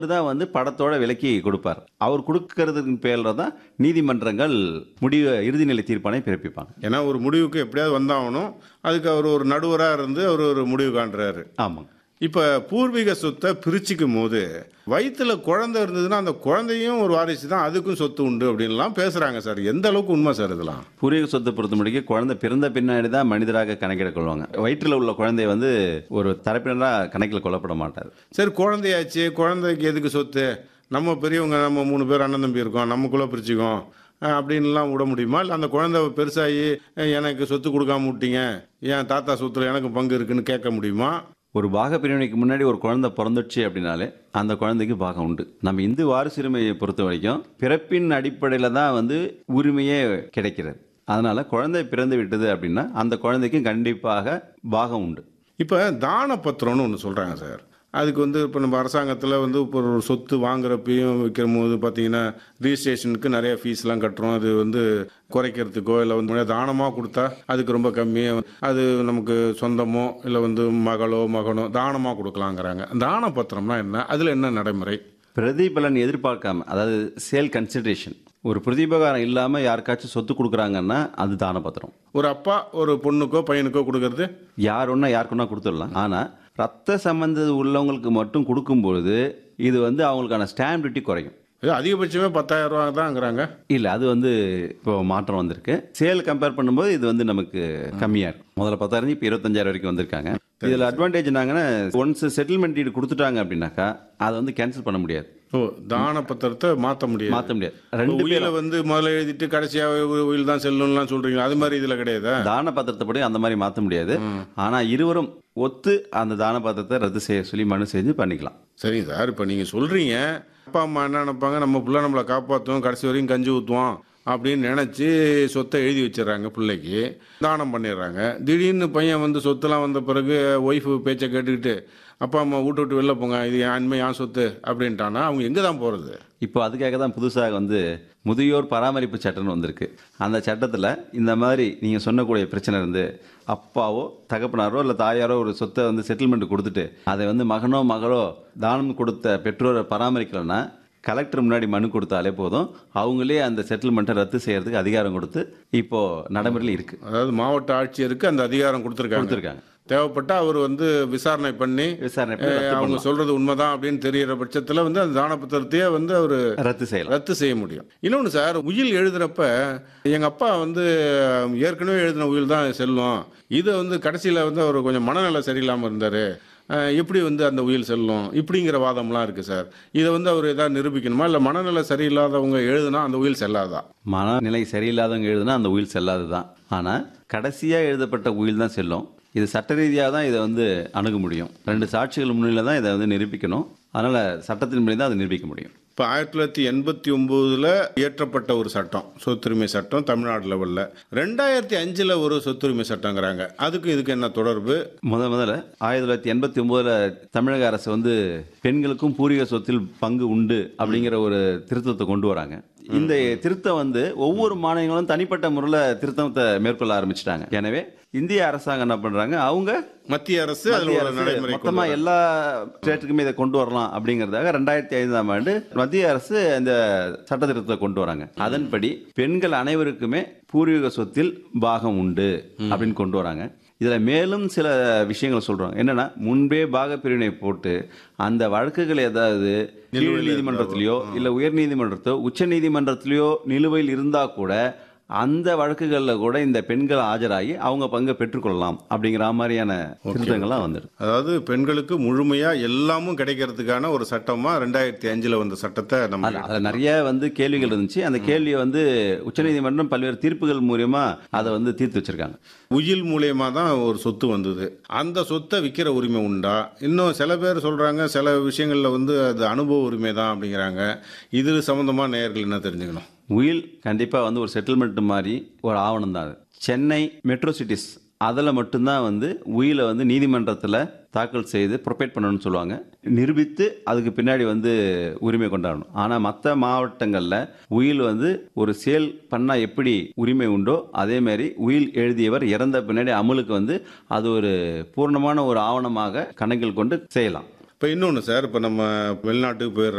தான் வந்து படத்தோட விலக்கி கொடுப்பார் அவர் கொடுக்கறதுக்கு பேரில் தான் நீதிமன்றங்கள் முடிவு இறுதிநிலை தீர்ப்பானை பிறப்பிப்பாங்க ஏன்னா ஒரு முடிவுக்கு எப்படியாவது வந்தாகணும் அதுக்கு அவர் ஒரு நடுவராக இருந்து அவர் ஒரு முடிவு காண்றாரு ஆமாங்க இப்போ பூர்வீக சொத்தை பிரிச்சுக்கும் போது வயிற்றுல குழந்தை இருந்ததுன்னா அந்த குழந்தையும் ஒரு வாரிசு தான் அதுக்கும் சொத்து உண்டு அப்படின்லாம் பேசுகிறாங்க சார் எந்த அளவுக்கு உண்மை சார் இதெல்லாம் பூர்வீக சொத்தை பொறுத்த முடிக்க குழந்தை பிறந்த பின்னாடி தான் மனிதராக கணக்கிட கொள்வாங்க வயிற்றில் உள்ள குழந்தைய வந்து ஒரு தரப்பினராக கணக்கில் கொல்லப்பட மாட்டார் சரி குழந்தையாச்சு குழந்தைக்கு எதுக்கு சொத்து நம்ம பெரியவங்க நம்ம மூணு பேர் அண்ணன் தம்பி இருக்கோம் நமக்குள்ளே பிரிச்சுக்கோம் அஹ் அப்படின்லாம் விட முடியுமா இல்லை அந்த குழந்தை பெருசாகி அஹ் எனக்கு சொத்து கொடுக்காம விட்டீங்க என் தாத்தா சொத்துல எனக்கு பங்கு இருக்குன்னு கேட்க முடியுமா ஒரு பாக பிரிவினைக்கு முன்னாடி ஒரு குழந்தை பிறந்துச்சு அப்படின்னாலே அந்த குழந்தைக்கு பாகம் உண்டு நம்ம இந்து வாரிசுரிமையை பொறுத்த வரைக்கும் பிறப்பின் அடிப்படையில் தான் வந்து உரிமையே கிடைக்கிறது அதனால குழந்தை பிறந்து விட்டது அப்படின்னா அந்த குழந்தைக்கு கண்டிப்பாக பாகம் உண்டு இப்போ தான பத்திரம்னு ஒன்று சொல்கிறாங்க சார் அதுக்கு வந்து இப்போ நம்ம அரசாங்கத்தில் வந்து இப்போ ஒரு சொத்து வாங்குறப்பையும் விற்கிற போது பார்த்தீங்கன்னா ரிஜிஸ்ட்ரேஷனுக்கு நிறைய ஃபீஸ்லாம் கட்டுறோம் அது வந்து குறைக்கிறதுக்கோ இல்லை வந்து தானமாக கொடுத்தா அதுக்கு ரொம்ப கம்மி அது நமக்கு சொந்தமோ இல்லை வந்து மகளோ மகனோ தானமாக கொடுக்கலாங்கிறாங்க தான பத்திரம்னா என்ன அதில் என்ன நடைமுறை பிரதிபலன் எதிர்பார்க்காம அதாவது சேல் கன்சிடரேஷன் ஒரு பிரதிபகாரம் இல்லாமல் யாருக்காச்சும் சொத்து கொடுக்குறாங்கன்னா அது தான பத்திரம் ஒரு அப்பா ஒரு பொண்ணுக்கோ பையனுக்கோ கொடுக்கறது யார் ஒன்றா யாருக்குன்னா கொடுத்துடலாம் ஆனால் ரத்த சம்பந்தம் உள்ளவங்களுக்கு மட்டும் கொடுக்கும்பொழுது இது வந்து அவங்களுக்கான ஸ்டாம்ப் டியூட்டி குறையும் இது அதிகபட்சமே பத்தாயிரம் ரூபா தான்ங்கிறாங்க இல்லை அது வந்து இப்போ மாற்றம் வந்திருக்கு சேல் கம்பேர் பண்ணும்போது இது வந்து நமக்கு கம்மியாக இருக்கும் முதல்ல பத்தாயிரம் இப்போ இருபத்தஞ்சாயிரம் வரைக்கும் வந்திருக்காங்க இதில் அட்வான்டேஜ் என்னங்கன்னா ஒன்ஸ் செட்டில்மெண்ட் டீடு கொடுத்துட்டாங்க அப்படின்னாக்கா அதை வந்து கேன்சல் பண்ண முடியாது ஓ தான பத்திரத்தை மாற்ற முடியாது மாற்ற முடியாது ரெண்டு உயில பேரும் வந்து முதல்ல எழுதிட்டு கடைசியா உ- உயில் தான் செல்லும்லாம் சொல்றீங்க அது மாதிரி இதுல கிடையாதா தான பத்திரத்தைப்படி அந்த மாதிரி மாற்ற முடியாது ஆனால் இருவரும் ஒத்து அந்த தான பத்திரத்தை ரத்து செய்ய சொல்லி மனு செஞ்சு பண்ணிக்கலாம் சரி சார் இப்போ நீங்க சொல்றீங்க அப்பா அம்மா என்ன நினைப்பாங்க நம்ம பிள்ளை நம்மளை காப்பாற்றுவோம் கடைசி வரைக்கும் கஞ்சி ஊற்றுவோம் அப்படின்னு நினச்சி சொத்தை எழுதி வச்சிடுறாங்க பிள்ளைக்கு தானம் பண்ணிடுறாங்க திடீர்னு பையன் வந்து சொத்துலாம் வந்த பிறகு ஒய்ஃபு பேச்சை கேட்டுக்கிட்டு அப்பா அம்மா வீட்டு விட்டு வெளில போங்க இது என் அண்மை என் சொத்து அப்படின்ட்டானா அவங்க எங்கே தான் போகிறது இப்போ அதுக்காக தான் புதுசாக வந்து முதியோர் பராமரிப்பு சட்டம்னு வந்திருக்கு அந்த சட்டத்தில் இந்த மாதிரி நீங்கள் சொன்னக்கூடிய பிரச்சனை இருந்து அப்பாவோ தகப்பனாரோ இல்லை தாயாரோ ஒரு சொத்தை வந்து செட்டில்மெண்ட் கொடுத்துட்டு அதை வந்து மகனோ மகளோ தானம் கொடுத்த பெற்றோரை பராமரிக்கலைன்னா கலெக்டர் முன்னாடி மனு கொடுத்தாலே போதும் அவங்களே அந்த செட்டில்மெண்ட்டை ரத்து செய்யறதுக்கு அதிகாரம் கொடுத்து இப்போ நடைமுறையில் இருக்கு அதாவது மாவட்ட ஆட்சியருக்கு அந்த அதிகாரம் கொடுத்துருக்காங்க கொடுத்துருக்காங்க தேவைப்பட்டா அவர் வந்து விசாரணை பண்ணி விசாரணை பண்ணி ரத்து அஹ், அவங்க பண்ணலாம். சொல்றது உண்மைதான் அப்படின்னு தெரியிற பட்சத்தில் வந்து அந்த தான பத்திரத்தையே வந்து அவர் ரத்து செய்யலாம் ரத்து செய்ய முடியும் இன்னொன்று சார் உயில் எழுதுறப்ப எங்கள் அப்பா வந்து அஹ், ஏற்கனவே எழுதின உயில் தான் செல்லும் இது வந்து கடைசியில் வந்து அவர் கொஞ்சம் மனநல சரியில்லாமல் இருந்தார் எப்படி வந்து அந்த உயில் செல்லும் இப்படிங்கிற வாதம்லாம் இருக்குது சார் இதை வந்து அவர் ஏதாவது நிரூபிக்கணுமா இல்லை மனநல சரியில்லாதவங்க எழுதுனா அந்த உயில் செல்லாதா மனநிலை சரியில்லாதவங்க எழுதுனா அந்த உயில் செல்லாது தான் ஆனால் கடைசியாக எழுதப்பட்ட உயில் தான் செல்லும் இது சட்ட ரீதியாக தான் இதை வந்து அணுக முடியும் ரெண்டு சாட்சிகள் முன்னிலை தான் இதை வந்து நிரூபிக்கணும் அதனால் சட்டத்தின் மூலியம் தான் அதை நிரூபிக்க முடியும் இப்போ ஆயிரத்தி தொள்ளாயிரத்தி எண்பத்தி ஒம்போதில் இயற்றப்பட்ட ஒரு சட்டம் சொத்துரிமை சட்டம் தமிழ்நாடு லெவலில் ரெண்டாயிரத்தி அஞ்சில் ஒரு சொத்துரிமை சட்டங்கிறாங்க அதுக்கு இதுக்கு என்ன தொடர்பு முத முதல்ல ஆயிரத்தி தொள்ளாயிரத்தி எண்பத்தி ஒம்போதில் தமிழக அரசு வந்து பெண்களுக்கும் பூர்வீக சொத்தில் பங்கு உண்டு அப்படிங்கிற ஒரு திருத்தத்தை கொண்டு வராங்க இந்த திருத்தம் வந்து ஒவ்வொரு மாநிலங்களும் தனிப்பட்ட முறையில் திருத்தத்தை மேற்கொள்ள ஆரம்பிச்சிட்டாங்க எனவே இந்திய அரசாங்கம் என்ன பண்றாங்க அவங்க மத்திய அரசு அதில் மத்திய ஒரு அரசு நடைமுறை கொண்டு மொத்தமா எல்லா ஸ்டேட்டுக்குமே இதை கொண்டு வரலாம் அப்படிங்கிறதாக ரெண்டாயிரத்தி ஐந்தாம் ஆண்டு மத்திய அரசு இந்த சட்ட திருத்தத்தை கொண்டு வராங்க அதன்படி பெண்கள் அனைவருக்குமே பூர்வீக சொத்தில் பாகம் உண்டு அப்படின்னு கொண்டு வராங்க இதுல மேலும் சில விஷயங்களை சொல்றாங்க என்னன்னா முன்பே பாக பிரிவினை போட்டு அந்த வழக்குகள் ஏதாவது கீழ் நீதிமன்றத்திலேயோ இல்ல உயர் நீதிமன்றத்தோ உச்ச நீதிமன்றத்திலேயோ நிலுவையில் இருந்தா கூட அந்த வழக்குகளில் கூட இந்த பெண்கள் ஆஜராகி அவங்க பங்கை பெற்றுக்கொள்ளலாம் அப்படிங்கிற மாதிரியான திருத்தங்கள்லாம் வந்துருக்கு அதாவது பெண்களுக்கு முழுமையா எல்லாமும் கிடைக்கிறதுக்கான ஒரு சட்டமா ரெண்டாயிரத்தி அஞ்சுல வந்த சட்டத்தை நம்ம அது- அதுல நிறைய வந்து கேள்விகள் இருந்துச்சு அந்த கேள்வியை வந்து உச்சநீதிமன்றம் பல்வேறு தீர்ப்புகள் மூலியமா அதை வந்து தீர்த்து வச்சிருக்காங்க உயில் மூலியமா தான் ஒரு சொத்து வந்தது அந்த சொத்தை விற்கிற உரிமை உண்டா இன்னும் சில பேர் சொல்றாங்க சில விஷயங்கள்ல வந்து அது அனுபவ உரிமை தான் அப்படிங்கிறாங்க இது சம்பந்தமா நேயர்கள் என்ன தெரிஞ்சுக்கணும் உயில் கண்டிப்பா வந்து ஒரு செட்டில்மெண்ட் மாதிரி ஒரு ஆவணம் தான் அது சென்னை மெட்ரோ சிட்டிஸ் அதில் மட்டும்தான் வந்து உயிலை வந்து நீதிமன்றத்தில் தாக்கல் செய்து ப்ரொபேட் பண்ணணும்னு சொல்லுவாங்க நிரூபித்து அதுக்கு பின்னாடி வந்து உரிமை கொண்டாடணும் ஆனால் மற்ற மாவட்டங்களில் உயில் வந்து ஒரு சேல் பண்ணால் எப்படி உரிமை உண்டோ அதே மாதிரி உயில் எழுதியவர் இறந்த பின்னாடி அமலுக்கு வந்து அது ஒரு பூர்ணமான ஒரு ஆவணமாக கணக்கில் கொண்டு செய்யலாம் இப்போ இன்னொன்று சார் இப்போ நம்ம வெளிநாட்டுக்கு போயிடுற